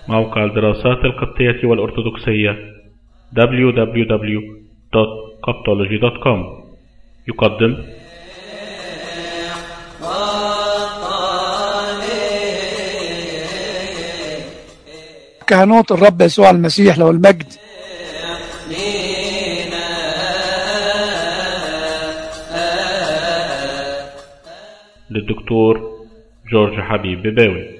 موقع الدراسات القبطية والأرثوذكسية www.coptology.com يقدم كهنوت الرب يسوع المسيح له المجد للدكتور جورج حبيب بباوي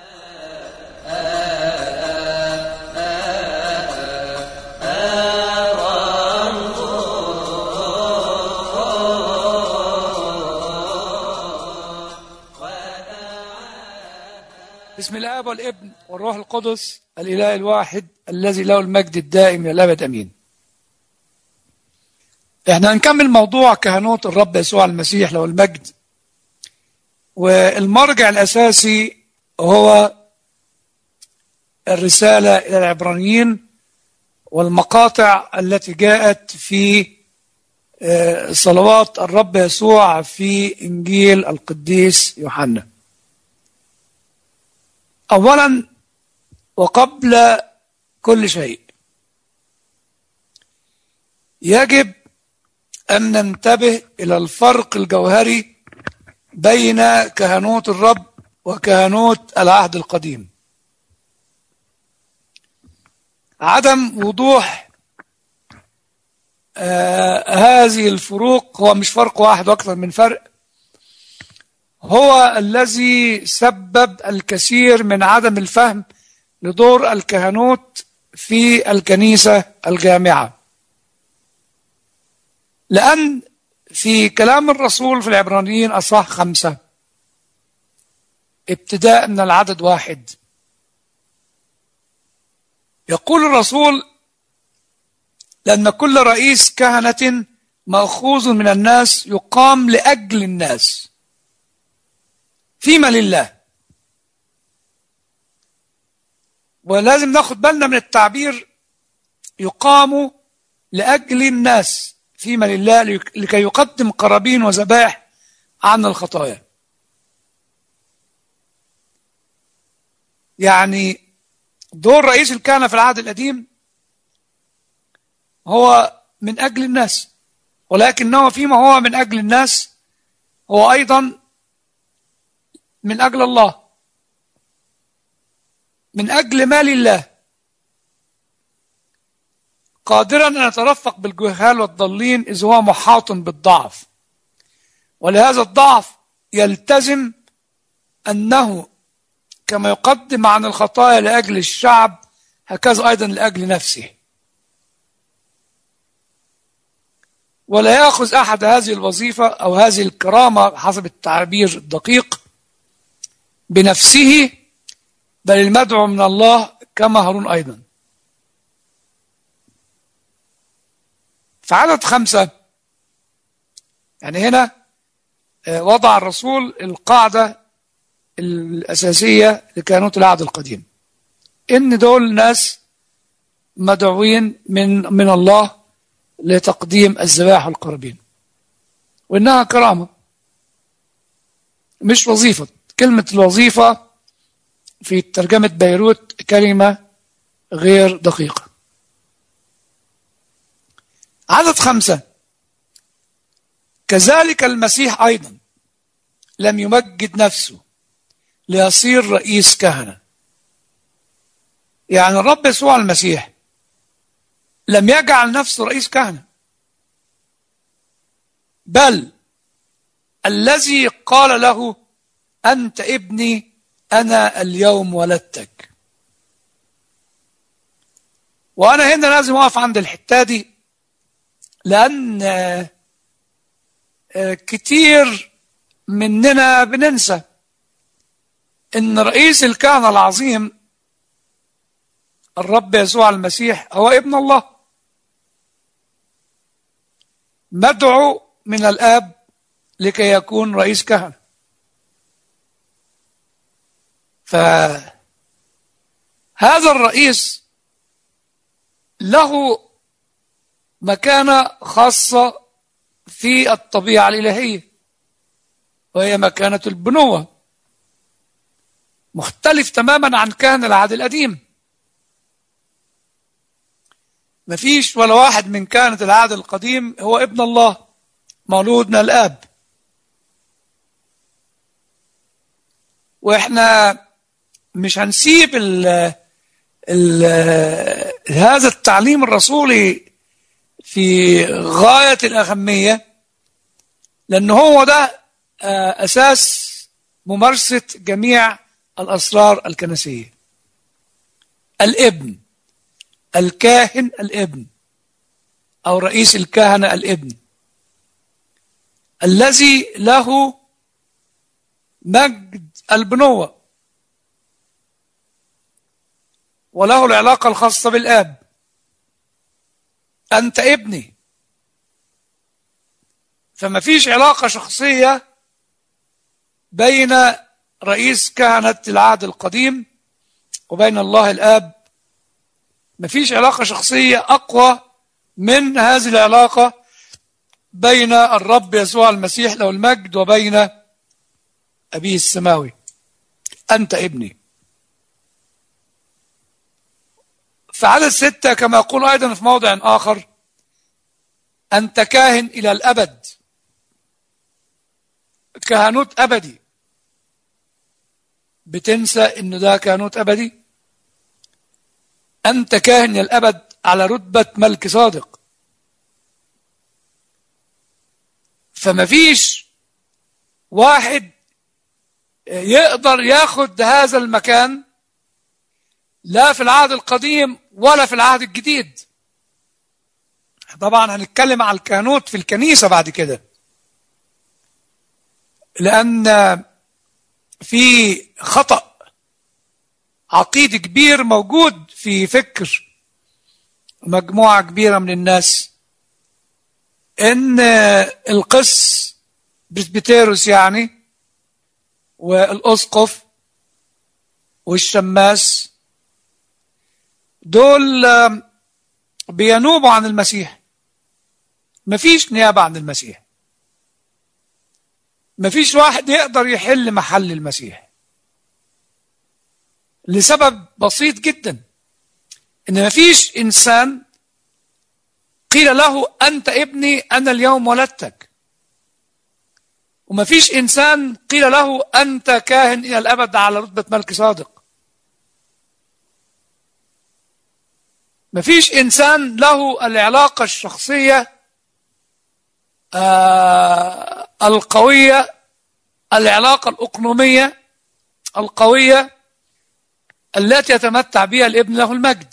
بسم الاب والابن والروح القدس الاله الواحد الذي له المجد الدائم الى الابد امين احنا هنكمل موضوع كهنوت الرب يسوع المسيح له المجد والمرجع الاساسي هو الرساله الى العبرانيين والمقاطع التي جاءت في آه، صلوات الرب يسوع في انجيل القديس يوحنا اولا وقبل كل شيء يجب ان ننتبه الى الفرق الجوهري بين كهنوت الرب وكهنوت العهد القديم عدم وضوح آه هذه الفروق هو مش فرق واحد واكثر من فرق هو الذي سبب الكثير من عدم الفهم لدور الكهنوت في الكنيسة الجامعة لأن في كلام الرسول في العبرانيين أصح خمسة ابتداء من العدد واحد يقول الرسول لأن كل رئيس كهنة مأخوذ من الناس يقام لأجل الناس فيما لله ولازم ناخد بالنا من التعبير يقام لأجل الناس فيما لله لكي يقدم قرابين وذبائح عن الخطايا يعني دور رئيس الكهنة في العهد القديم هو من أجل الناس ولكنه فيما هو من أجل الناس هو أيضا من أجل الله من أجل مال الله قادرا أن يترفق بالجهال والضالين إذ هو محاط بالضعف ولهذا الضعف يلتزم أنه كما يقدم عن الخطايا لأجل الشعب هكذا أيضا لأجل نفسه ولا يأخذ أحد هذه الوظيفة أو هذه الكرامة حسب التعبير الدقيق بنفسه بل المدعو من الله كما هارون أيضا في عدد خمسة يعني هنا وضع الرسول القاعدة الأساسية لكانوت العهد القديم إن دول ناس مدعوين من من الله لتقديم الذبائح والقرابين وإنها كرامة مش وظيفة كلمة الوظيفة في ترجمة بيروت كلمة غير دقيقة عدد خمسة كذلك المسيح أيضا لم يمجد نفسه ليصير رئيس كهنة يعني الرب يسوع المسيح لم يجعل نفسه رئيس كهنة بل الذي قال له أنت ابني أنا اليوم ولدتك وأنا هنا لازم أقف عند الحتة دي لأن كتير مننا بننسى إن رئيس الكهنة العظيم الرب يسوع المسيح هو ابن الله مدعو من الآب لكي يكون رئيس كهنة فهذا الرئيس له مكانة خاصة في الطبيعة الإلهية وهي مكانة البنوة مختلف تماما عن كهنة العهد القديم مفيش ولا واحد من كانت العهد القديم هو ابن الله مولود من الآب واحنا مش هنسيب ال ال هذا التعليم الرسولي في غاية الأهمية لأن هو ده أساس ممارسة جميع الأسرار الكنسية الابن الكاهن الابن أو رئيس الكهنة الابن الذي له مجد البنوة وله العلاقة الخاصة بالآب أنت ابني فما فيش علاقة شخصية بين رئيس كهنة العهد القديم وبين الله الآب ما فيش علاقة شخصية أقوى من هذه العلاقة بين الرب يسوع المسيح له المجد وبين أبيه السماوي أنت ابني في عدد ستة كما يقول أيضا في موضع آخر أنت كاهن إلى الأبد كهنوت أبدي بتنسى إن ده كهنوت أبدي أنت كاهن إلى الأبد على رتبة ملك صادق فما فيش واحد يقدر ياخد هذا المكان لا في العهد القديم ولا في العهد الجديد طبعا هنتكلم على الكهنوت في الكنيسة بعد كده لأن في خطأ عقيدي كبير موجود في فكر مجموعة كبيرة من الناس إن القس برسبيتيروس يعني والأسقف والشماس دول بينوبوا عن المسيح مفيش نيابة عن المسيح مفيش واحد يقدر يحل محل المسيح لسبب بسيط جدا ان مفيش انسان قيل له انت ابني انا اليوم ولدتك ومفيش انسان قيل له انت كاهن الى الابد على رتبه ملك صادق مفيش انسان له العلاقه الشخصيه آه القويه العلاقه الاقنوميه القويه التي يتمتع بها الابن له المجد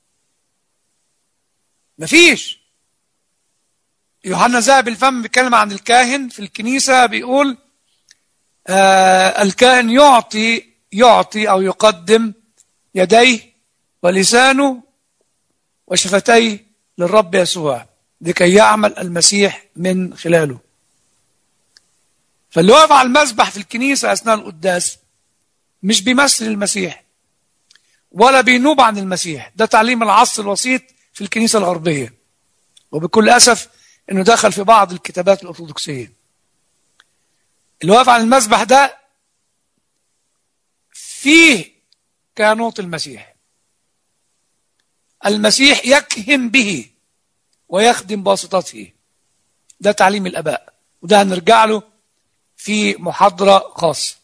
مفيش يوحنا ذهب الفم بيتكلم عن الكاهن في الكنيسة بيقول آه الكاهن يعطي يعطي أو يقدم يديه ولسانه وشفتيه للرب يسوع لكي يعمل المسيح من خلاله فاللي واقف على المسبح في الكنيسة أثناء القداس مش بيمثل المسيح ولا بينوب عن المسيح ده تعليم العصر الوسيط في الكنيسة الغربية وبكل أسف انه دخل في بعض الكتابات الارثوذكسيه اللي واقف على المسبح ده فيه كانوت المسيح المسيح يكهن به ويخدم بواسطته ده تعليم الاباء وده هنرجع له في محاضره خاصه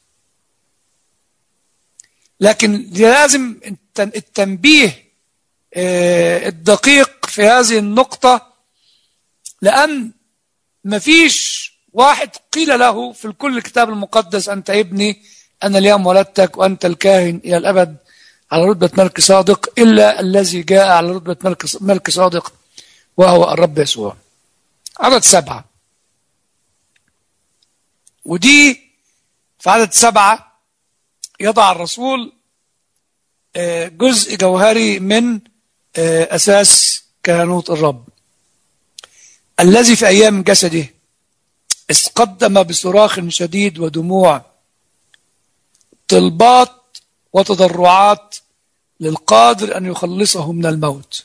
لكن لازم التنبيه الدقيق في هذه النقطه لأن مفيش واحد قيل له في كل الكتاب المقدس أنت ابني أنا اليوم ولدتك وأنت الكاهن إلى الأبد على رتبة ملك صادق إلا الذي جاء على رتبة ملك ملك صادق وهو الرب يسوع عدد سبعة ودي في عدد سبعة يضع الرسول جزء جوهري من أساس كهنوت الرب الذي في أيام جسده اسقدم بصراخ شديد ودموع طلبات وتضرعات للقادر أن يخلصه من الموت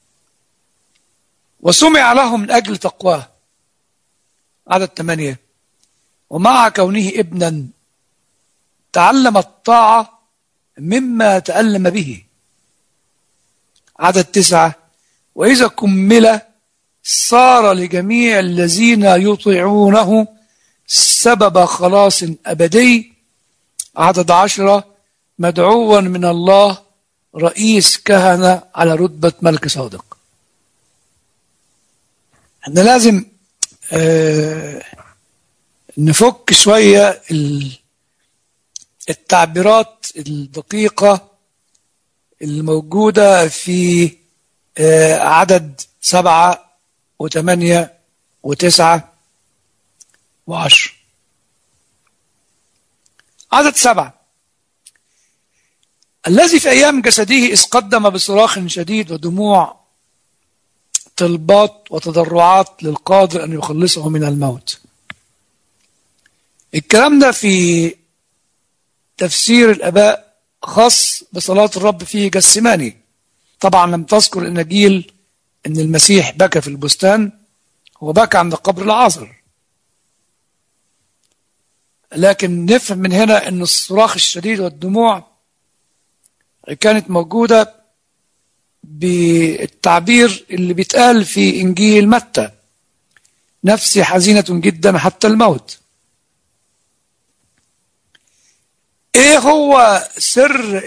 وسمع له من أجل تقواه عدد ثمانية ومع كونه ابنا تعلم الطاعة مما تألم به عدد تسعة وإذا كمل صار لجميع الذين يطيعونه سبب خلاص أبدي عدد عشرة مدعوا من الله رئيس كهنة على رتبة ملك صادق احنا لازم اه نفك شوية التعبيرات الدقيقة الموجودة في اه عدد سبعة وثمانية وتسعة وعشر عدد سبعة الذي في أيام جسده إذ قدم بصراخ شديد ودموع طلبات وتضرعات للقادر أن يخلصه من الموت الكلام ده في تفسير الآباء خاص بصلاة الرب فيه جسماني طبعا لم تذكر الأناجيل أن المسيح بكى في البستان هو بكى عند قبر العازر لكن نفهم من هنا أن الصراخ الشديد والدموع كانت موجودة بالتعبير اللي بيتقال في إنجيل متى نفسي حزينة جدا حتى الموت ايه هو سر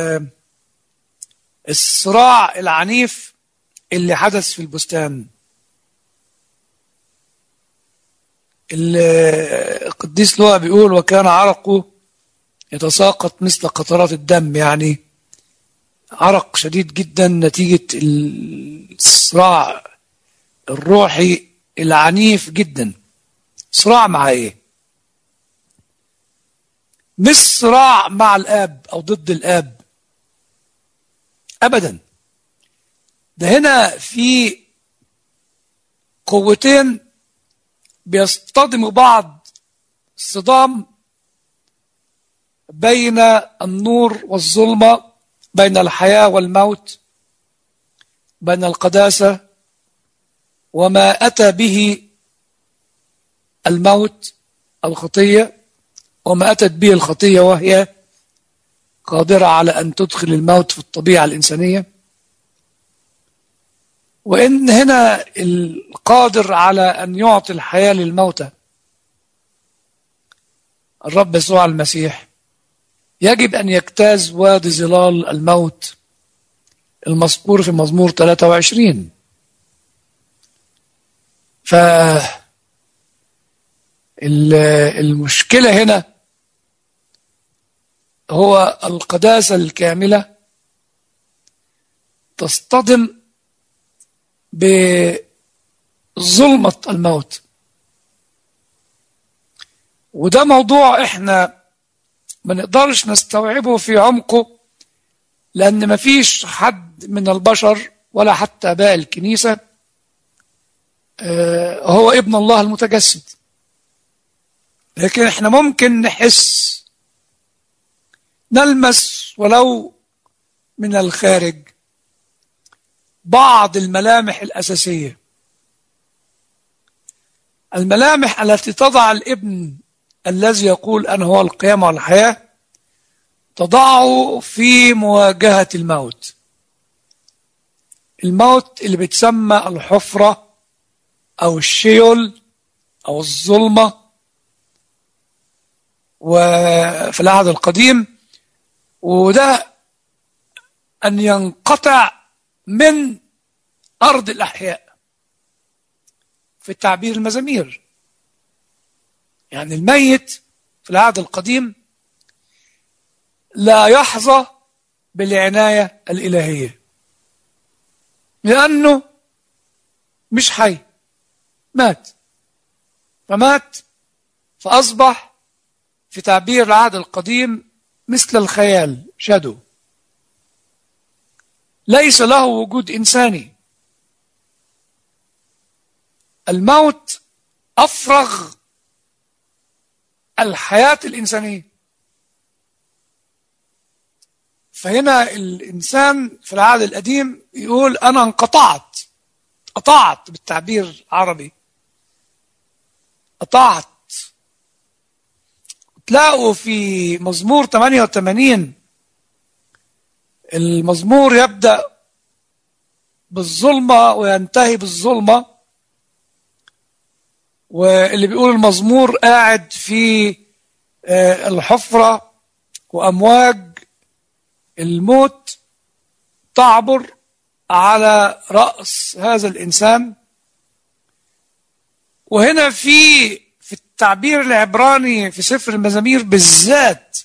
الصراع العنيف اللي حدث في البستان القديس لوقا بيقول وكان عرقه يتساقط مثل قطرات الدم يعني عرق شديد جدا نتيجة الصراع الروحي العنيف جدا صراع مع ايه مش صراع مع الاب او ضد الاب ابدا ده هنا في قوتين بيصطدموا بعض صدام بين النور والظلمه بين الحياه والموت بين القداسه وما اتى به الموت الخطيه وما أتت به الخطية وهي قادرة على أن تدخل الموت في الطبيعة الإنسانية وإن هنا القادر على أن يعطي الحياة للموتى الرب يسوع المسيح يجب أن يجتاز وادي ظلال الموت المذكور في مزمور 23 ف المشكلة هنا هو القداسة الكاملة تصطدم بظلمة الموت وده موضوع احنا ما نقدرش نستوعبه في عمقه لأن ما فيش حد من البشر ولا حتى آباء الكنيسة هو ابن الله المتجسد لكن احنا ممكن نحس نلمس ولو من الخارج بعض الملامح الأساسية الملامح التي تضع الابن الذي يقول أنا هو القيامة والحياة تضعه في مواجهة الموت الموت اللي بتسمى الحفرة أو الشيول أو الظلمة وفي العهد القديم وده أن ينقطع من أرض الأحياء في التعبير المزامير يعني الميت في العهد القديم لا يحظى بالعناية الإلهية لأنه مش حي مات فمات فأصبح في تعبير العهد القديم مثل الخيال شادو ليس له وجود إنساني الموت أفرغ الحياة الإنسانية فهنا الإنسان في العهد القديم يقول أنا انقطعت قطعت بالتعبير العربي قطعت تلاقوا في مزمور 88 المزمور يبدأ بالظلمة وينتهي بالظلمة واللي بيقول المزمور قاعد في آه، الحفرة وأمواج الموت تعبر على رأس هذا الإنسان وهنا في في التعبير العبراني في سفر المزامير بالذات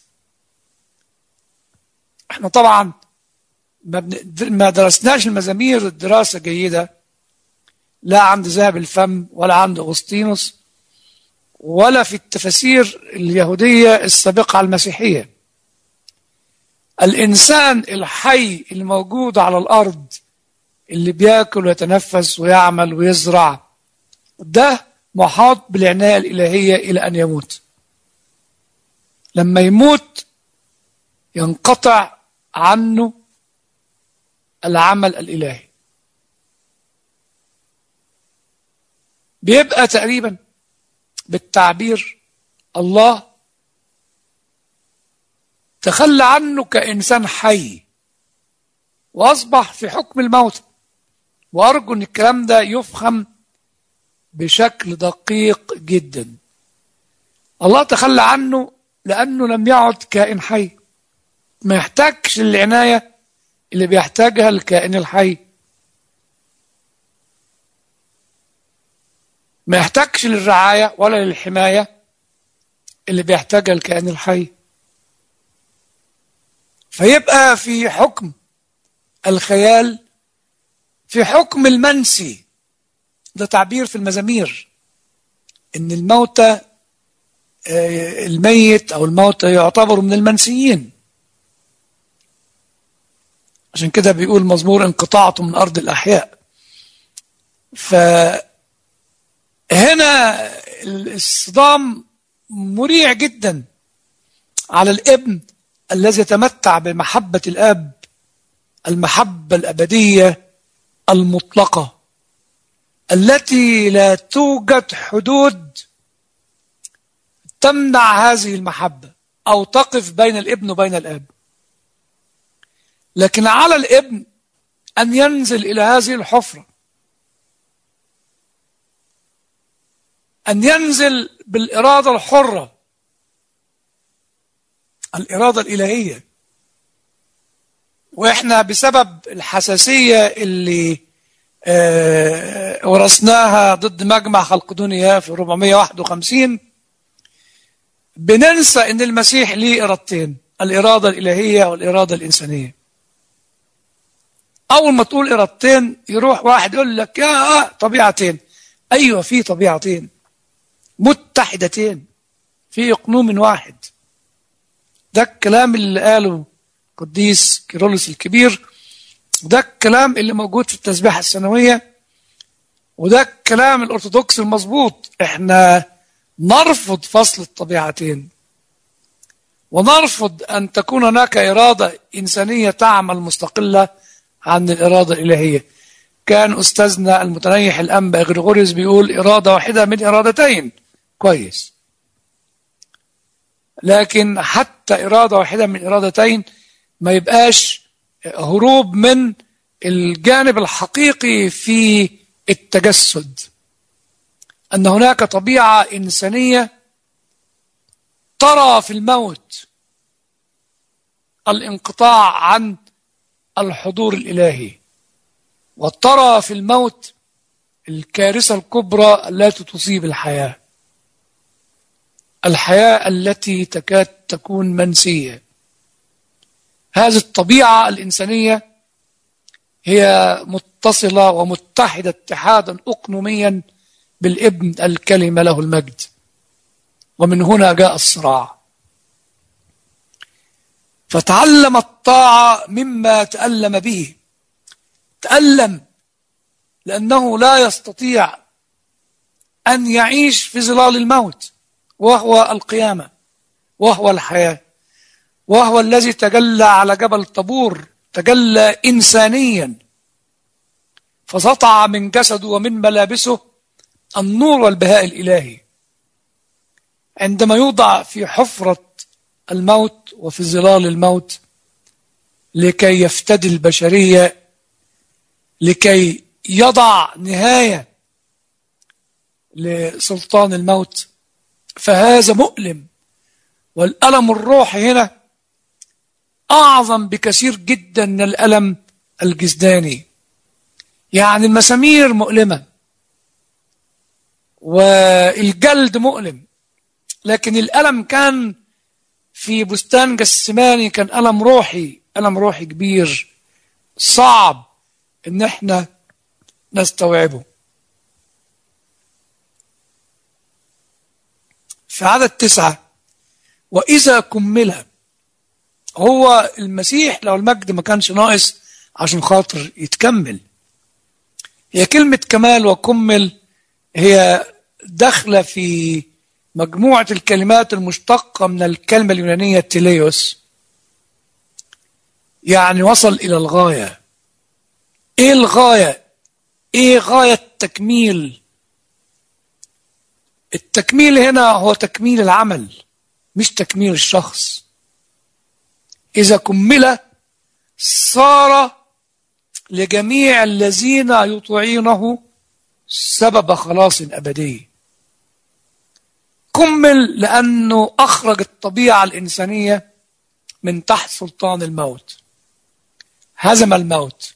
احنا طبعا ما, بن... ما درسناش المزامير دراسة جيدة لا عند ذهب الفم ولا عند أغسطينوس ولا في التفاسير اليهودية السابقة على المسيحية الإنسان الحي الموجود على الأرض اللي بياكل ويتنفس ويعمل ويزرع ده محاط بالعناية الإلهية إلى أن يموت لما يموت ينقطع عنه العمل الإلهي بيبقى تقريبا بالتعبير الله تخلى عنه كإنسان حي وأصبح في حكم الموت وأرجو أن الكلام ده يفهم بشكل دقيق جدا الله تخلى عنه لأنه لم يعد كائن حي ما يحتاجش العناية اللي بيحتاجها الكائن الحي ما يحتاجش للرعاية ولا للحماية اللي بيحتاجها الكائن الحي فيبقى في حكم الخيال في حكم المنسي ده تعبير في المزامير ان الموتى الميت او الموتى يعتبروا من المنسيين عشان كده بيقول مزمور انقطعت من ارض الاحياء فهنا الصدام مريع جدا على الابن الذي يتمتع بمحبة الاب المحبة الابدية المطلقة التي لا توجد حدود تمنع هذه المحبة أو تقف بين الابن وبين الأب لكن على الابن أن ينزل إلى هذه الحفرة أن ينزل بالإرادة الحرة الإرادة الإلهية وإحنا بسبب الحساسية اللي آه ورثناها ضد مجمع خلقدونيا في 451 بننسى ان المسيح ليه ارادتين الاراده الالهيه والاراده الانسانيه اول ما تقول ارادتين يروح واحد يقول لك يا طبيعتين ايوه في طبيعتين متحدتين في اقنوم واحد ده الكلام اللي قاله قديس كيرلس الكبير ده الكلام اللي موجود في التسبيحة السنوية وده الكلام الأرثوذكس المظبوط احنا نرفض فصل الطبيعتين ونرفض أن تكون هناك إرادة إنسانية تعمل مستقلة عن الإرادة الإلهية كان أستاذنا المتنيح الأنبا غريغوريوس بيقول إرادة واحدة من إرادتين كويس لكن حتى إرادة واحدة من إرادتين ما يبقاش هروب من الجانب الحقيقي في التجسد أن هناك طبيعة إنسانية ترى في الموت الانقطاع عن الحضور الإلهي وترى في الموت الكارثة الكبرى التي تصيب الحياة الحياة التي تكاد تكون منسية هذه الطبيعة الإنسانية هي متصلة ومتحدة اتحادا أقنوميا بالابن الكلمة له المجد ومن هنا جاء الصراع فتعلم الطاعة مما تألم به تألم لأنه لا يستطيع أن يعيش في ظلال الموت وهو القيامة وهو الحياة وهو الذي تجلى على جبل طابور تجلى إنسانيا فسطع من جسده ومن ملابسه النور والبهاء الإلهي عندما يوضع في حفرة الموت وفي ظلال الموت لكي يفتدي البشرية لكي يضع نهاية لسلطان الموت فهذا مؤلم والألم الروحي هنا أعظم بكثير جدا من الألم الجسداني يعني المسامير مؤلمة والجلد مؤلم لكن الألم كان في بستان جسماني كان ألم روحي ألم روحي كبير صعب إن احنا نستوعبه في عدد تسعة وإذا كمل هو المسيح لو المجد ما كانش ناقص عشان خاطر يتكمل هي كلمة كمال وكمل هي داخلة في مجموعة الكلمات المشتقة من الكلمة اليونانية تيليوس يعني وصل إلى الغاية إيه الغاية؟ إيه غاية تكميل؟ التكميل هنا هو تكميل العمل مش تكميل الشخص إذا كمل صار لجميع الذين يطيعونه سبب خلاص أبدي كمل لأنه أخرج الطبيعة الإنسانية من تحت سلطان الموت هزم الموت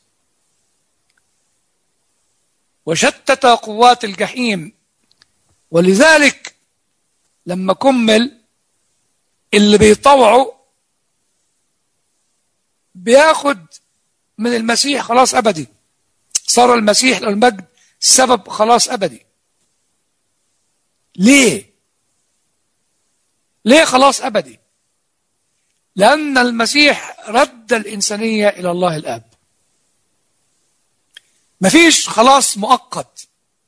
وشتت قوات الجحيم ولذلك لما كمل اللي بيطوعه بياخد من المسيح خلاص أبدي صار المسيح المجد سبب خلاص أبدي ليه ليه خلاص أبدي لأن المسيح رد الإنسانية إلى الله الآب مفيش خلاص مؤقت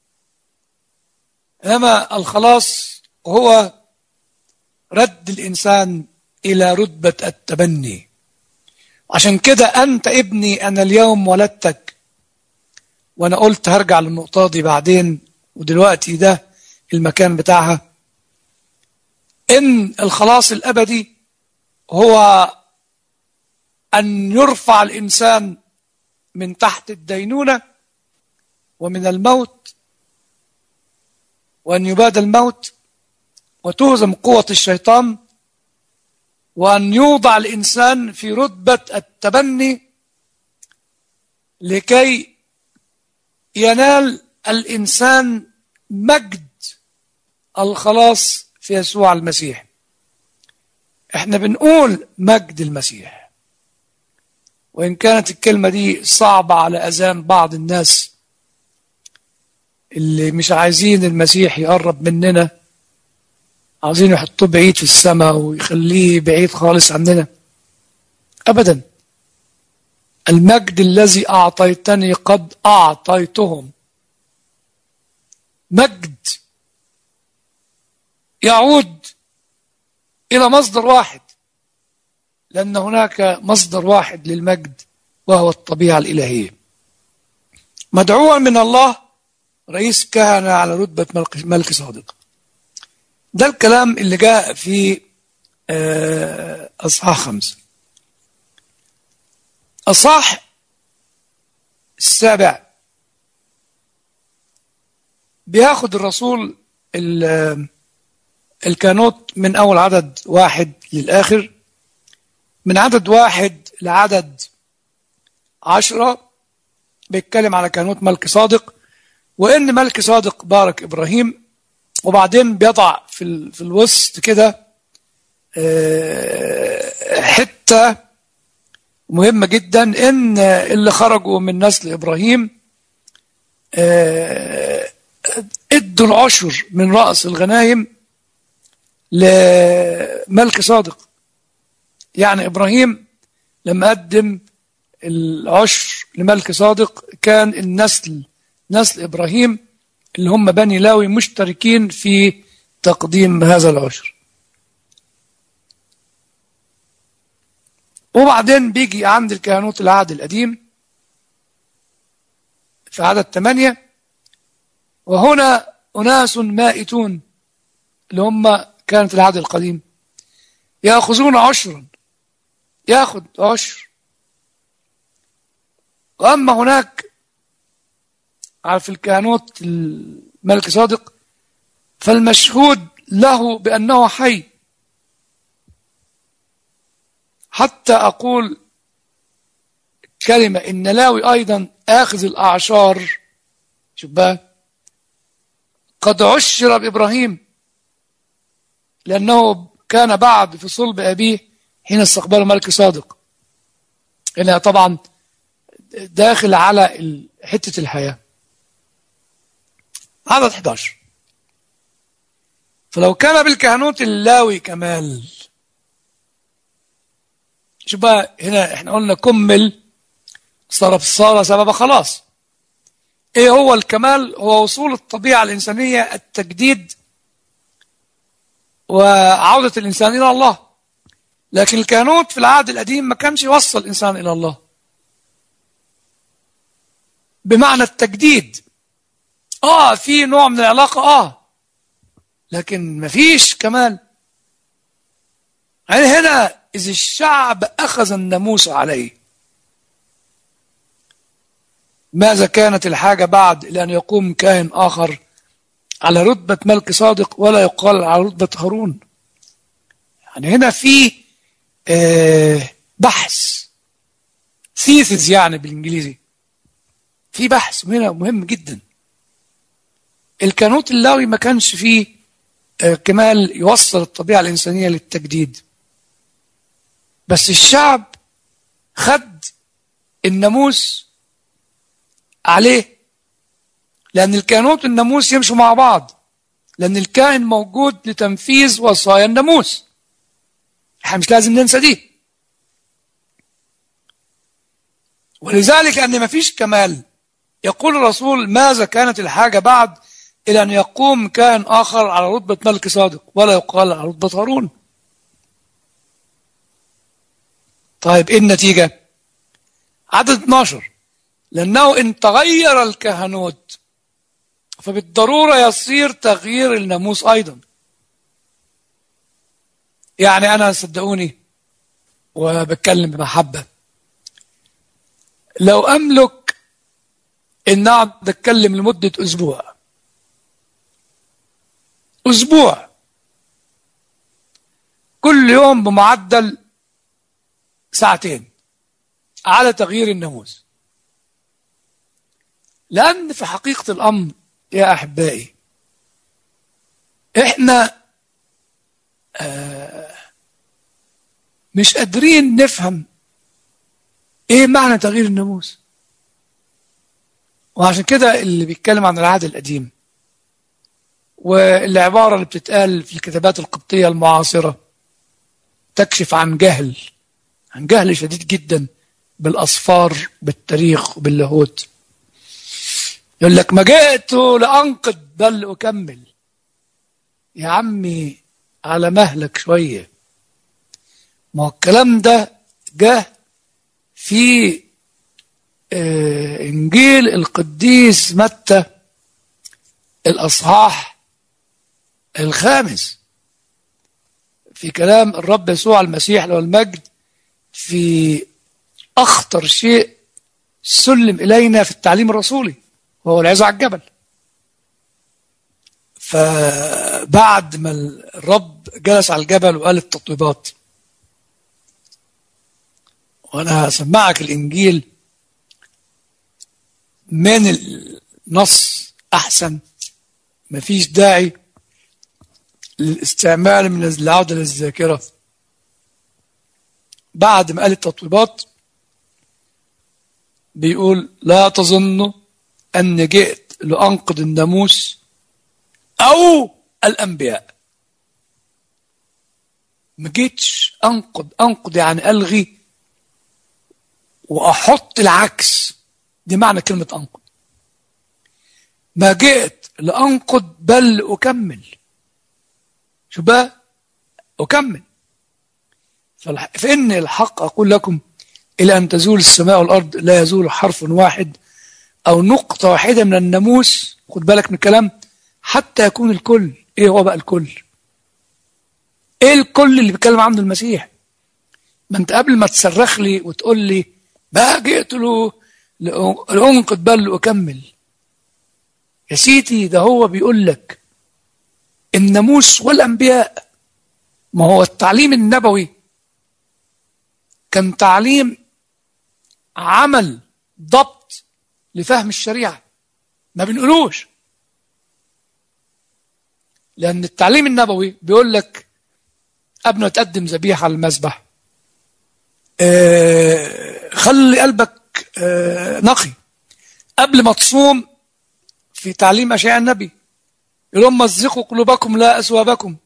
إنما الخلاص هو رد الإنسان إلى رتبة التبني عشان كده أنت ابني أنا اليوم ولدتك وأنا قلت هرجع للنقطة دي بعدين ودلوقتي ده المكان بتاعها إن الخلاص الأبدي هو أن يرفع الإنسان من تحت الدينونة ومن الموت وأن يباد الموت وتهزم قوة الشيطان وأن يوضع الإنسان في رتبة التبني لكي ينال الإنسان مجد الخلاص في يسوع المسيح احنا بنقول مجد المسيح وإن كانت الكلمة دي صعبة على أذان بعض الناس اللي مش عايزين المسيح يقرب مننا عاوزين يحطوه بعيد في السماء ويخليه بعيد خالص عننا أبدا المجد الذي أعطيتني قد أعطيتهم مجد يعود إلى مصدر واحد لأن هناك مصدر واحد للمجد وهو الطبيعة الإلهية مدعوا من الله رئيس كهنة على رتبة ملك, ملك صادق ده الكلام اللي جاء في أصحاح خمسة أصحاح السابع بياخد الرسول الكانوت من أول عدد واحد للآخر من عدد واحد لعدد عشرة بيتكلم على كانوت ملك صادق وإن ملك صادق بارك إبراهيم وبعدين بيضع في في الوسط كده حته مهمه جدا ان اللي خرجوا من نسل ابراهيم ادوا العشر من راس الغنايم لملك صادق يعني ابراهيم لما قدم العشر لملك صادق كان النسل نسل ابراهيم اللي هم بني لاوي مشتركين في تقديم هذا العشر وبعدين بيجي عند الكهنوت العهد القديم في عدد ثمانية وهنا أناس مائتون اللي هم كانت العهد القديم يأخذون عشرا يأخذ عشر وأما هناك في الكهنوت الملك صادق فالمشهود له بأنه حي حتى أقول كلمة إن لاوي أيضا آخذ الأعشار شوف بقى قد عشر بإبراهيم لأنه كان بعد في صلب أبيه حين استقبله ملك صادق هنا طبعا داخل على حتة الحياة عدد 11 فلو كان بالكهنوت اللاوي كمال شوف بقى هنا احنا قلنا كمل صار صار سبب خلاص ايه هو الكمال هو وصول الطبيعة الإنسانية التجديد وعودة الإنسان إلى الله لكن الكهنوت في العهد القديم ما كانش يوصل الإنسان إلى الله بمعنى التجديد آه في نوع من العلاقة آه لكن ما فيش كمال يعني هنا إذ الشعب أخذ الناموس عليه ماذا كانت الحاجة بعد لأن يقوم كاهن آخر على رتبة ملك صادق ولا يقال على رتبة هارون يعني هنا في آه بحث ثيسز يعني بالإنجليزي في بحث هنا مهم جدا الكانوت اللاوي ما كانش فيه آه كمال يوصل الطبيعة الإنسانية للتجديد بس الشعب خد الناموس عليه لأن الكهنوت والناموس يمشوا مع بعض لأن الكاهن موجود لتنفيذ وصايا الناموس احنا مش لازم ننسى دي ولذلك أن ما فيش كمال يقول الرسول ماذا كانت الحاجة بعد إلى أن يقوم كاهن آخر على رتبة ملك صادق ولا يقال على رتبة هارون طيب إيه النتيجة عدد 12 لأنه إن تغير الكهنوت فبالضرورة يصير تغيير الناموس أيضا يعني أنا صدقوني وبتكلم بمحبة لو أملك إن أقعد أتكلم لمدة أسبوع أسبوع كل يوم بمعدل ساعتين على تغيير الناموس لأن في حقيقة الأمر يا أحبائي إحنا آه مش قادرين نفهم إيه معنى تغيير الناموس وعشان كده اللي بيتكلم عن العهد القديم والعبارة اللي بتتقال في الكتابات القبطية المعاصرة تكشف عن جهل عن جهل شديد جدا بالأصفار بالتاريخ وباللاهوت يقول لك ما جئت لأنقذ بل أكمل يا عمي على مهلك شوية ما هو الكلام ده جه في آه إنجيل القديس متى الأصحاح الخامس في كلام الرب يسوع المسيح له المجد في أخطر شيء سلم إلينا في التعليم الرسولي وهو العزة على الجبل فبعد ما الرب جلس على الجبل وقال التطويبات وانا هسمعك الانجيل من النص احسن مفيش داعي للاستعمال من العودة للذاكرة بعد ما قال التطويبات بيقول لا تظنوا أن جئت لأنقض الناموس أو الأنبياء ما جيتش أنقض أنقض يعني ألغي وأحط العكس دي معنى كلمة أنقض ما جئت لأنقض بل أكمل شو بقى أكمل فإن الحق أقول لكم إلى أن تزول السماء والأرض لا يزول حرف واحد أو نقطة واحدة من الناموس خد بالك من الكلام حتى يكون الكل إيه هو بقى الكل إيه الكل اللي بيتكلم عنه المسيح ما أنت قبل ما تصرخ لي وتقول لي بقى جئت له لأنقض بل أكمل يا سيدي ده هو بيقول لك الناموس والأنبياء ما هو التعليم النبوي كان تعليم عمل ضبط لفهم الشريعة ما بنقولوش لأن التعليم النبوي بيقول لك قبل ما تقدم ذبيحة على المذبح آه خلي قلبك آه نقي قبل ما تصوم في تعليم أشياء النبي يقول مزقوا قلوبكم لا أسوابكم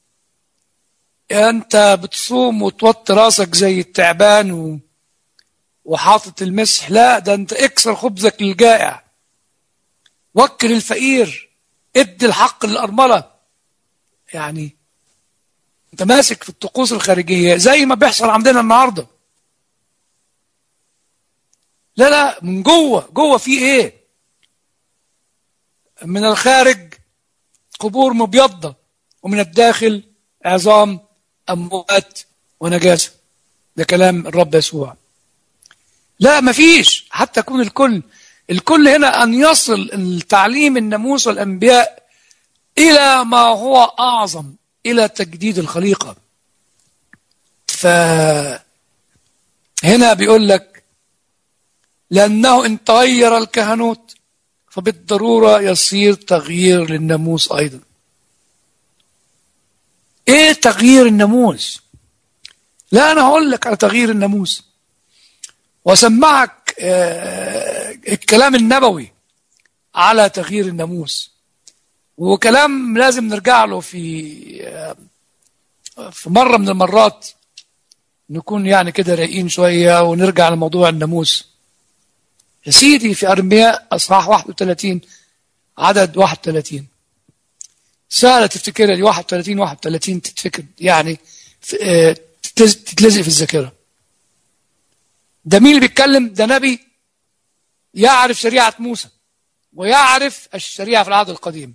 أنت بتصوم وتوطي راسك زي التعبان و... وحاطط المسح لا ده أنت اكسر خبزك للجائع وكل الفقير ادي الحق للأرملة يعني انت ماسك في الطقوس الخارجية زي ما بيحصل عندنا النهاردة لا لا من جوه جوه في ايه من الخارج قبور مبيضة ومن الداخل عظام أموات ونجاسة ده كلام الرب يسوع لا مفيش حتى يكون الكل الكل هنا أن يصل التعليم الناموس والأنبياء إلى ما هو أعظم إلى تجديد الخليقة فهنا بيقول لك لأنه إن تغير الكهنوت فبالضرورة يصير تغيير للناموس أيضا إيه تغيير الناموس لا أنا هقول لك على تغيير الناموس وأسمعك الكلام النبوي على تغيير الناموس وكلام لازم نرجع له في في مرة من المرات نكون يعني كده رايقين شوية ونرجع لموضوع الناموس يا سيدي في أرمياء أصحاح 31 عدد 31 سهلة تفتكرها دي 31 31 تتفكر يعني تتلزق في الذاكرة ده مين اللي بيتكلم ده نبي يعرف شريعة موسى ويعرف الشريعة في العهد القديم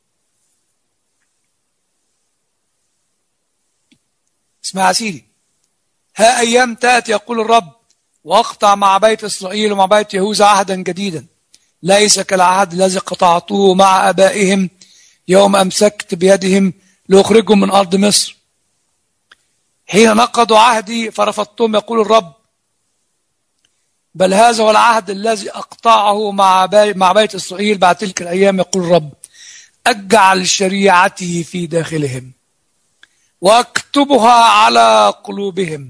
اسمع يا سيدي ها أيام تأتي يقول الرب واقطع مع بيت إسرائيل ومع بيت يهوذا عهدا جديدا ليس كالعهد الذي قطعته مع أبائهم يوم أمسكت بيدهم لأخرجهم من أرض مصر حين نقضوا عهدي فرفضتهم يقول الرب بل هذا هو العهد الذي أقطعه مع مع بيت إسرائيل بعد تلك الأيام يقول الرب أجعل شريعتي في داخلهم واكتبها على قلوبهم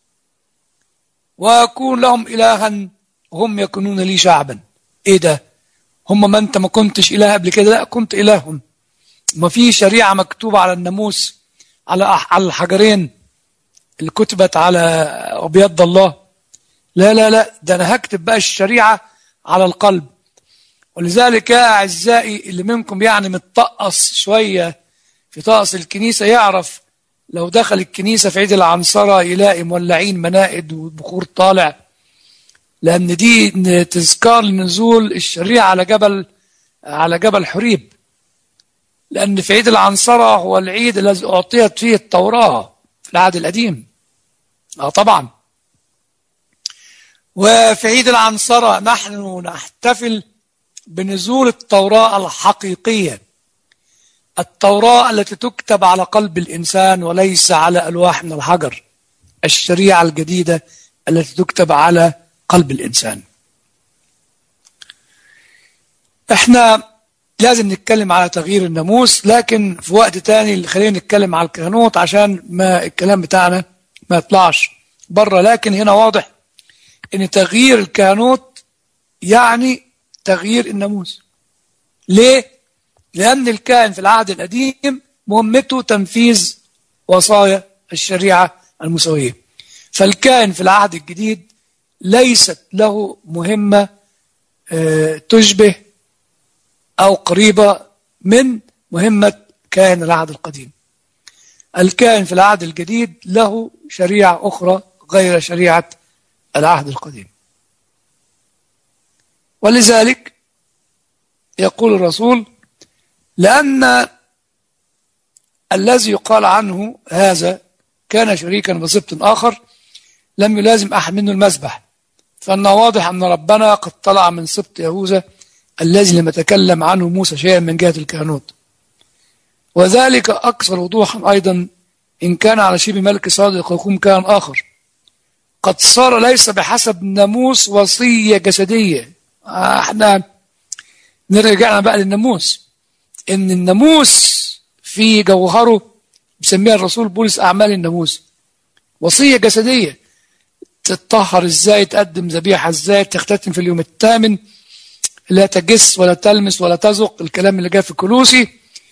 واكون لهم الها هم يكونون لي شعبا ايه ده هم ما انت ما كنتش اله قبل كده لا كنت الههم ما في شريعه مكتوبه على الناموس على على الحجرين اللي كتبت على ابيض الله لا لا لا ده انا هكتب بقى الشريعه على القلب ولذلك يا اعزائي اللي منكم يعني متطقص شويه في طقس الكنيسه يعرف لو دخل الكنيسة في عيد العنصرة يلاقي مولعين منائد وبخور طالع لأن دي تذكار لنزول الشريعة على جبل على جبل حريب لأن في عيد العنصرة هو العيد الذي أعطيت فيه التوراة في العهد القديم آه طبعا وفي عيد العنصرة نحن نحتفل بنزول التوراة الحقيقية التوراة التي تكتب على قلب الإنسان وليس على ألواح من الحجر الشريعة الجديدة التي تكتب على قلب الإنسان احنا لازم نتكلم على تغيير الناموس لكن في وقت تاني خلينا نتكلم على الكهنوت عشان ما الكلام بتاعنا ما يطلعش بره لكن هنا واضح ان تغيير الكهنوت يعني تغيير الناموس ليه لأن الكائن في العهد القديم مهمته تنفيذ وصايا الشريعة المسوية فالكائن في العهد الجديد ليست له مهمة تشبه أو قريبة من مهمة كائن العهد القديم الكائن في العهد الجديد له شريعة أخرى غير شريعة العهد القديم ولذلك يقول الرسول لأن الذي يقال عنه هذا كان شريكا بسبط آخر لم يلازم أحد منه المسبح فإنه واضح أن ربنا قد طلع من سبط يهوذا الذي لم يتكلم عنه موسى شيئا من جهة الكهنوت وذلك أكثر وضوحا أيضا إن كان على شبه ملك صادق يكون كان آخر قد صار ليس بحسب ناموس وصية جسدية آه، احنا نرجعنا بقى للناموس ان الناموس في جوهره بيسميها الرسول بولس اعمال الناموس وصيه جسديه تتطهر ازاي تقدم ذبيحه ازاي تختتم في اليوم الثامن لا تجس ولا تلمس ولا تذق الكلام اللي جاء في كلوسي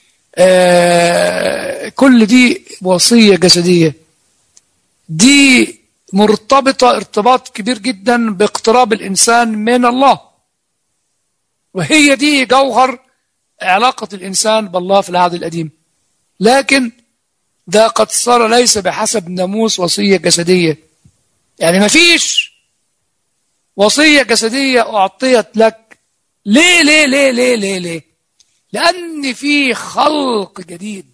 آه كل دي وصيه جسديه دي مرتبطه ارتباط كبير جدا باقتراب الانسان من الله وهي دي جوهر علاقة الإنسان بالله في العهد القديم لكن ده قد صار ليس بحسب ناموس وصية جسدية يعني ما فيش وصية جسدية أعطيت لك ليه ليه ليه ليه ليه ليه لأن في خلق جديد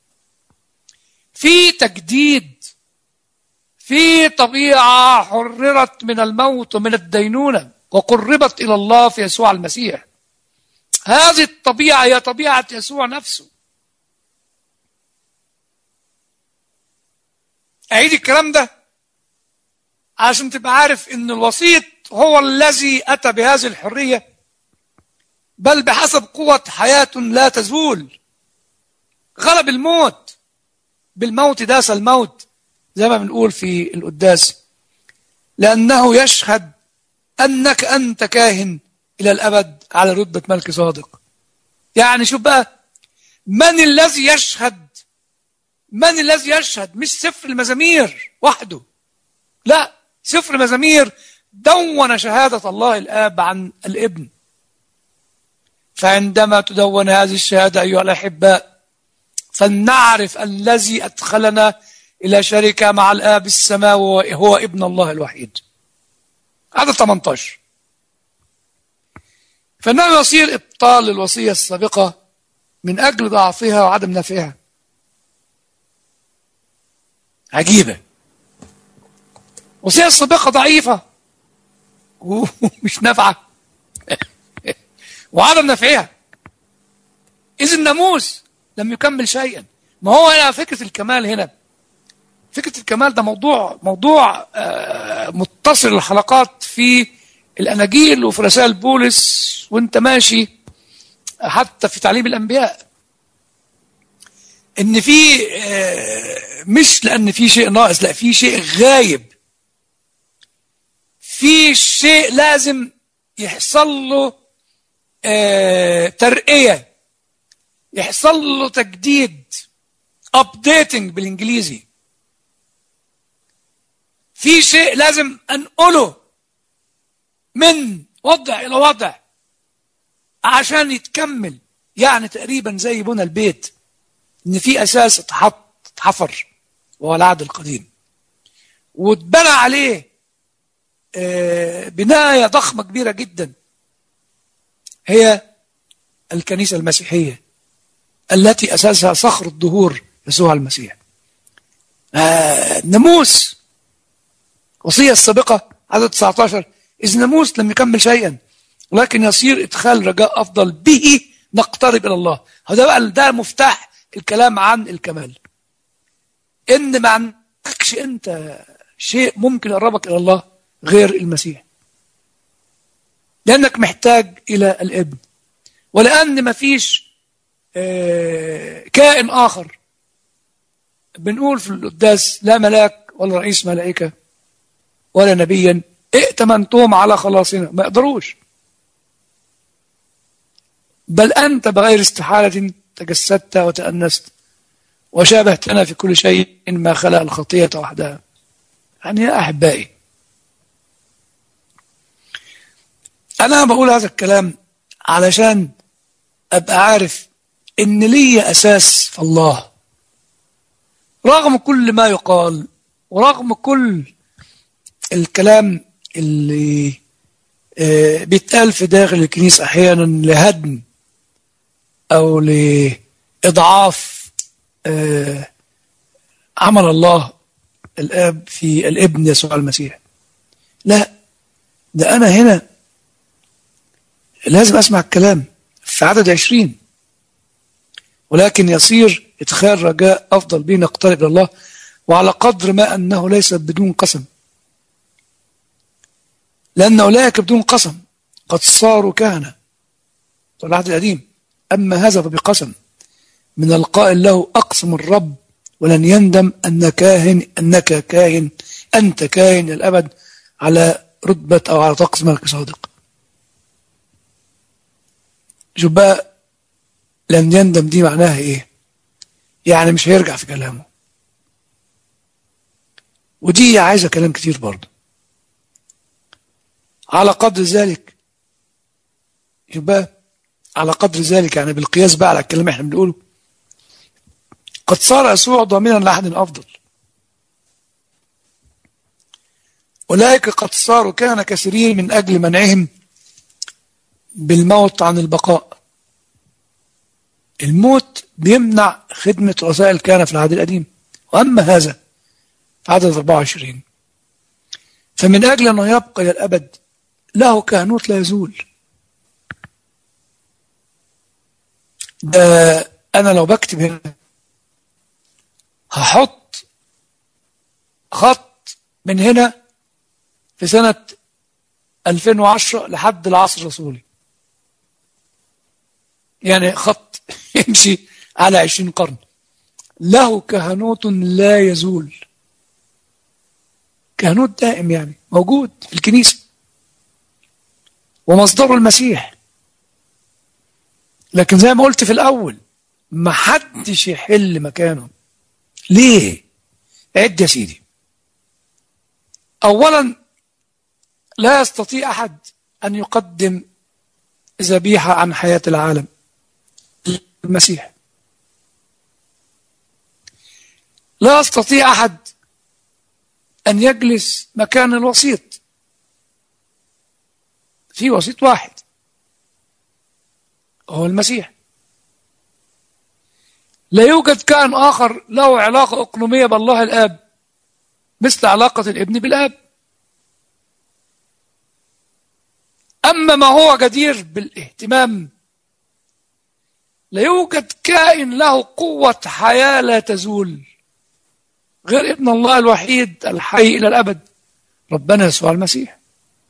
في تجديد في طبيعة حررت من الموت ومن الدينونة وقربت إلى الله في يسوع المسيح هذه الطبيعة هي طبيعة يسوع نفسه أعيد الكلام ده عشان تبقى عارف إن الوسيط هو الذي أتى بهذه الحرية بل بحسب قوة حياة لا تزول غلب الموت بالموت داس الموت زي ما بنقول في القداس لأنه يشهد أنك أنت كاهن إلى الأبد على رتبة ملك صادق يعني شوف بقى من الذي يشهد من الذي يشهد مش سفر المزامير وحده لا سفر المزامير دون شهادة الله الآب عن الابن فعندما تدون هذه الشهادة أيها الأحباء فلنعرف الذي أدخلنا إلى شركة مع الآب السماوي هو ابن الله الوحيد هذا 18 فإنه يصير إبطال الوصية السابقة من أجل ضعفها وعدم نفعها عجيبة الوصية السابقة ضعيفة ومش نافعة وعدم نفعها إذ الناموس لم يكمل شيئا ما هو هنا فكرة الكمال هنا فكرة الكمال ده موضوع موضوع آه، متصل الحلقات في الأناجيل وفي رسائل بولس وانت ماشي حتى في تعليم الأنبياء إن في آه، مش لأن في شيء ناقص لا في شيء غايب في شيء لازم يحصل له آه، ترقية يحصل له تجديد updating بالإنجليزي في شيء لازم أنقله من وضع إلى وضع عشان يتكمل يعني تقريبا زي بنى البيت إن في أساس اتحط اتحفر وهو العهد القديم واتبنى عليه آه، بناية ضخمة كبيرة جدا هي الكنيسة المسيحية التي أساسها صخر الدهور يسوع المسيح آه، الناموس وصية السابقة عدد 19 إذ ناموس لم يكمل شيئا ولكن يصير إدخال رجاء أفضل به نقترب إلى الله هذا بقى ده مفتاح الكلام عن الكمال إن ما عندكش أنت شيء ممكن يقربك إلى الله غير المسيح لأنك محتاج إلى الابن ولأن ما فيش آه، كائن آخر بنقول في القداس لا ملاك ولا رئيس ملائكة ولا نبيا ائتمنتهم على خلاصنا ما يقدروش بل أنت بغير استحالة تجسدت وتأنست وشابهتنا في كل شيء ما خلق الخطية وحدها يعني يا أحبائي أنا بقول هذا الكلام علشان أبقى عارف إن لي أساس في الله رغم كل ما يقال ورغم كل الكلام اللي آه، بيتقال في داخل الكنيسة أحيانا لهدم أو لإضعاف آه، عمل الله الآب في الابن يسوع المسيح لا ده أنا هنا لازم أسمع الكلام في عدد عشرين ولكن يصير إدخال رجاء أفضل به نقترب إلى الله وعلى قدر ما أنه ليس بدون قسم لأن أولئك بدون قسم قد صاروا كهنة في العهد القديم أما هذا فبقسم من القائل له أقسم الرب ولن يندم أن كاهن أنك كاهن أنت كاهن الأبد على رتبة أو على طقس ملك صادق شوف بقى لن يندم دي معناها إيه يعني مش هيرجع في كلامه ودي عايزة كلام كتير برضه على قدر ذلك يبقى على قدر ذلك يعني بالقياس بقى على الكلام احنا بنقوله قد صار يسوع ضامنا لأحد أفضل أولئك قد صاروا كان كثيرين من أجل منعهم بالموت عن البقاء الموت بيمنع خدمة رؤساء الكهنة في العهد القديم وأما هذا في عدد 24 فمن أجل أنه يبقى إلى الأبد له كهنوت لا يزول ده أنا لو بكتب هنا هحط خط من هنا في سنة 2010 لحد العصر الرسولي يعني خط يمشي على 20 قرن له كهنوت لا يزول كهنوت دائم يعني موجود في الكنيسة ومصدره المسيح لكن زي ما قلت في الأول ما حدش يحل مكانه ليه عد يا سيدي أولا لا يستطيع أحد أن يقدم ذبيحة عن حياة العالم المسيح لا يستطيع أحد أن يجلس مكان الوسيط في وسيط واحد هو المسيح لا يوجد كائن آخر له علاقة أقنومية بالله الآب مثل علاقة الابن بالآب أما ما هو جدير بالاهتمام لا يوجد كائن له قوة حياة لا تزول غير ابن الله الوحيد الحي إلى الأبد ربنا يسوع المسيح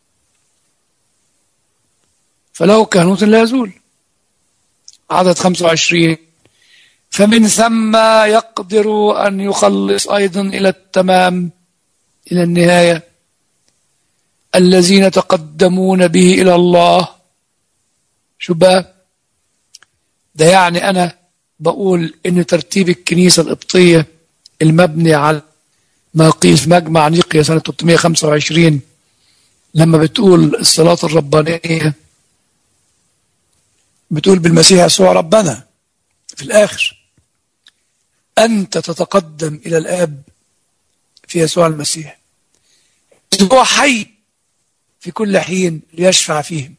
فله كهنوت لا يزول عدد 25 فمن ثم يقدر أن يخلص أيضا إلى التمام إلى النهاية الذين تقدمون به إلى الله شو بقى ده يعني أنا بقول إن ترتيب الكنيسة القبطية المبني على ما قيل في مجمع نيقيا سنة 325 لما بتقول الصلاة الربانية بتقول بالمسيح يسوع ربنا في الآخر أنت تتقدم إلى الآب في يسوع المسيح هو حي في كل حين ليشفع فيهم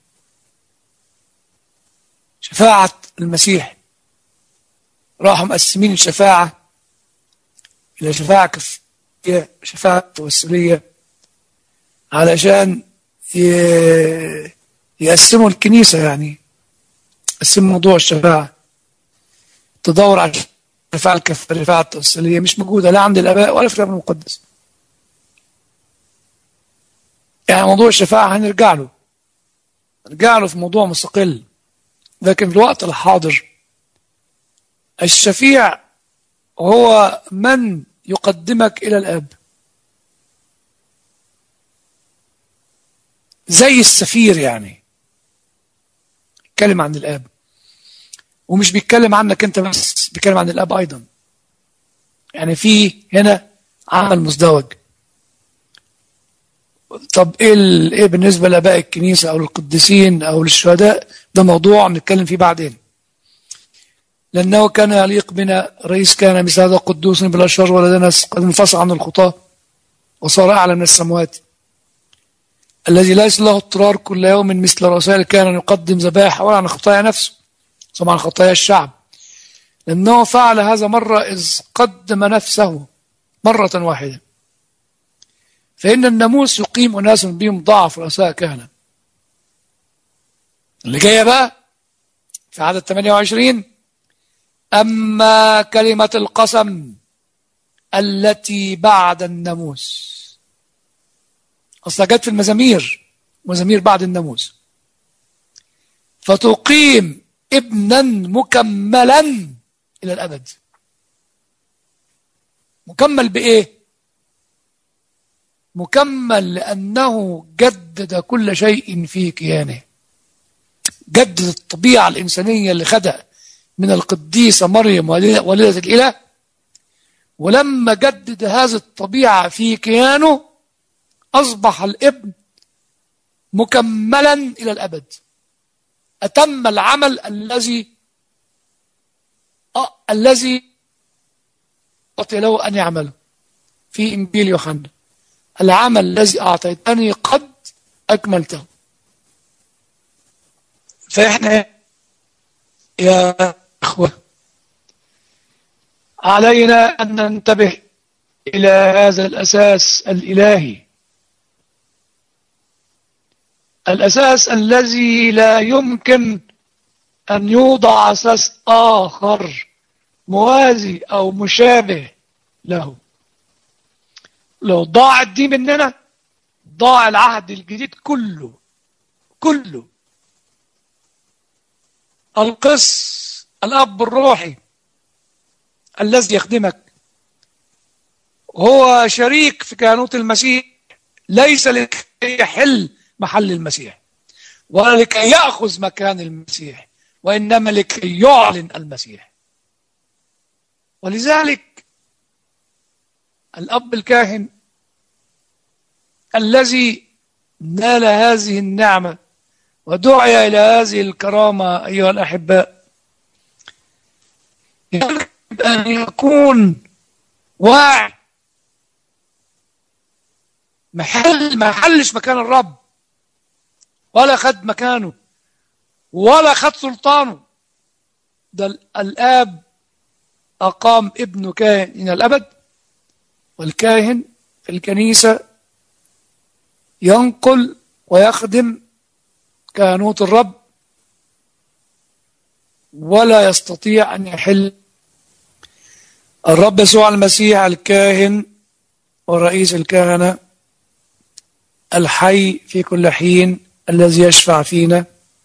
شفاعة المسيح راحوا مقسمين الشفاعة إلى شفاعة كفية شفاعة توسلية علشان يقسموا الكنيسة يعني يقسموا موضوع الشفاعة تدور على الشفاعة الكفية الشفاعة التوسلية مش موجودة لا عند الآباء ولا في الكتاب المقدس يعني موضوع الشفاعة هنرجع له نرجع له في موضوع مستقل لكن في الوقت الحاضر الشفيع هو من يقدمك إلى الآب زي السفير يعني يتكلم عن الآب ومش بيتكلم عنك أنت بس بيتكلم عن الآب أيضا يعني في هنا عمل مزدوج طب ايه ايه بالنسبه لاباء الكنيسه او للقديسين او للشهداء ده موضوع نتكلم فيه بعدين لانه كان يليق بنا رئيس كان مثل هذا قدوس بلا شر ولا دنس قد انفصل عن الخطاه وصار اعلى من السماوات الذي ليس له اضطرار كل يوم مثل رسائل كان يقدم ذبائح ولا عن خطايا نفسه ثم عن خطايا الشعب لانه فعل هذا مره اذ قدم نفسه مره واحده فإن الناموس يقيم أناس بهم ضعف رؤساء كهنة اللي جاية بقى في عدد 28 أما كلمة القسم التي بعد الناموس أصلا جت في المزامير مزامير بعد الناموس فتقيم ابنا مكملا إلى الأبد مكمل بإيه مكمل لأنه جدد كل شيء في كيانه جدد الطبيعة الإنسانية اللي خدها من القديسة مريم والدة الإله ولما جدد هذه الطبيعة في كيانه أصبح الابن مكملا إلى الأبد أتم العمل الذي أه الذي أعطي له أن يعمله في إنجيل يوحنا العمل الذي أعطيتني قد أكملته فإحنا يا إخوة علينا أن ننتبه إلى هذا الأساس الإلهي الأساس الذي لا يمكن أن يوضع أساس آخر موازي أو مشابه له لو ضاعت دي مننا ضاع العهد الجديد كله كله القس الأب الروحي الذي يخدمك هو شريك في كهنوت المسيح ليس لكي يحل محل المسيح ولا لكي يأخذ مكان المسيح وإنما لكي يعلن المسيح ولذلك الأب الكاهن الذي نال هذه النعمة ودعي إلى هذه الكرامة أيها الأحباء يجب أن يكون واعي محل ما حلش مكان الرب ولا خد مكانه ولا خد سلطانه ده الآب أقام ابنه كاهن إلى الأبد والكاهن في الكنيسة ينقل ويخدم كهنوت الرب ولا يستطيع أن يحل الرب يسوع المسيح الكاهن ورئيس الكهنة الحي في كل حين الذي يشفع فينا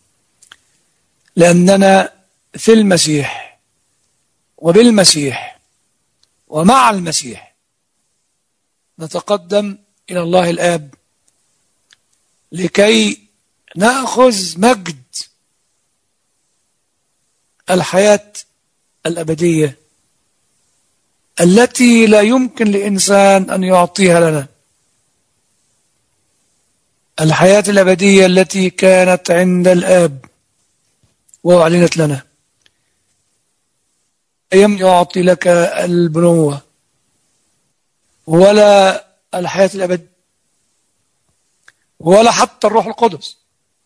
لأننا في المسيح وبالمسيح ومع المسيح نتقدم إلى الله الآب لكي نأخذ مجد الحياة الأبدية التي لا يمكن لإنسان أن يعطيها لنا الحياة الأبدية التي كانت عند الآب وأعلنت لنا لم يعطي لك البنوة ولا الحياة الأبدية ولا حتى الروح القدس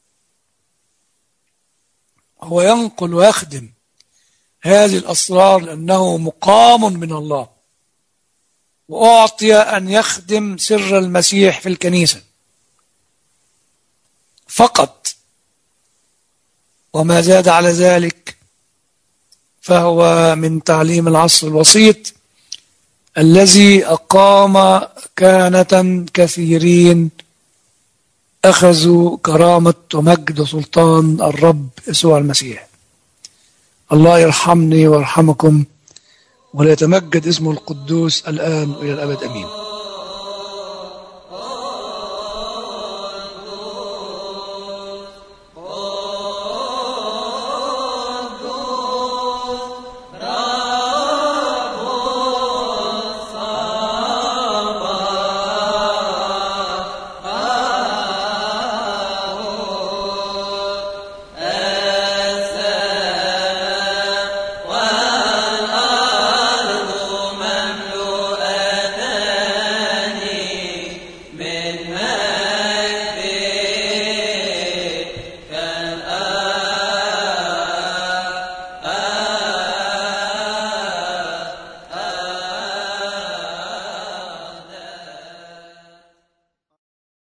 هو ينقل ويخدم هذه الأسرار لأنه مقام من الله وأعطي أن يخدم سر المسيح في الكنيسة فقط وما زاد على ذلك فهو من تعليم العصر الوسيط الذي أقام كهنة كثيرين أخذوا كرامة ومجد سلطان الرب يسوع المسيح الله يرحمني ويرحمكم وليتمجد اسمه القدوس الآن وإلى الأبد أمين